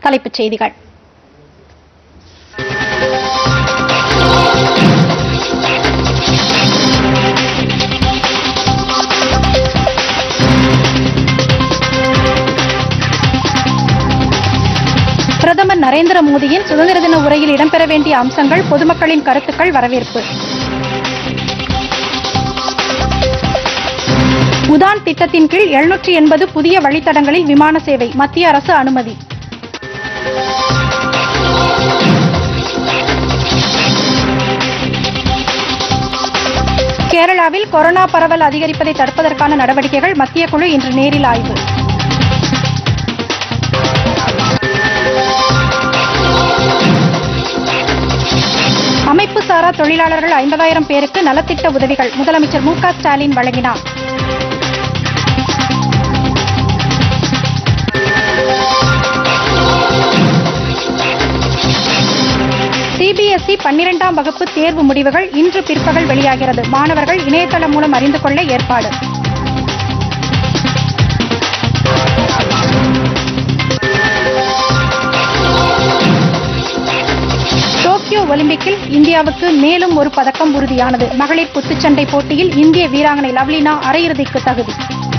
தலைப்புச் செய்திகள் பிரதமர் நரேந்திர மோடியின் சுதந்திர தின உரையில் இடம்பெற வேண்டிய அம்சங்கள் பொதுமக்களின் கருத்துக்கள் வரவேற்பு உதான் திட்டத்தின் கீழ் எழுநூற்றி எண்பது புதிய வழித்தடங்களில் விமான சேவை மத்திய அரசு அனுமதி கேரளாவில் கொரோனா பரவல் அதிகரிப்பதை தடுப்பதற்கான நடவடிக்கைகள் மத்திய குழு இன்று நேரில் ஆய்வு அமைப்பு சாரா தொழிலாளர்கள் ஐம்பதாயிரம் பேருக்கு நலத்திட்ட உதவிகள் முதலமைச்சர் மு க ஸ்டாலின் வழங்கினார் சிபிஎஸ்இ பன்னிரெண்டாம் வகுப்பு தேர்வு முடிவுகள் இன்று பிற்பகல் வெளியாகிறது மாணவர்கள் இணையதளம் மூலம் அறிந்து கொள்ள ஏற்பாடு டோக்கியோ ஒலிம்பிக்கில் இந்தியாவுக்கு மேலும் ஒரு பதக்கம் உறுதியானது மகளிர் குத்துச்சண்டை போட்டியில் இந்திய வீராங்கனை லவ்லினா அரையிறுதிக்கு தகுதி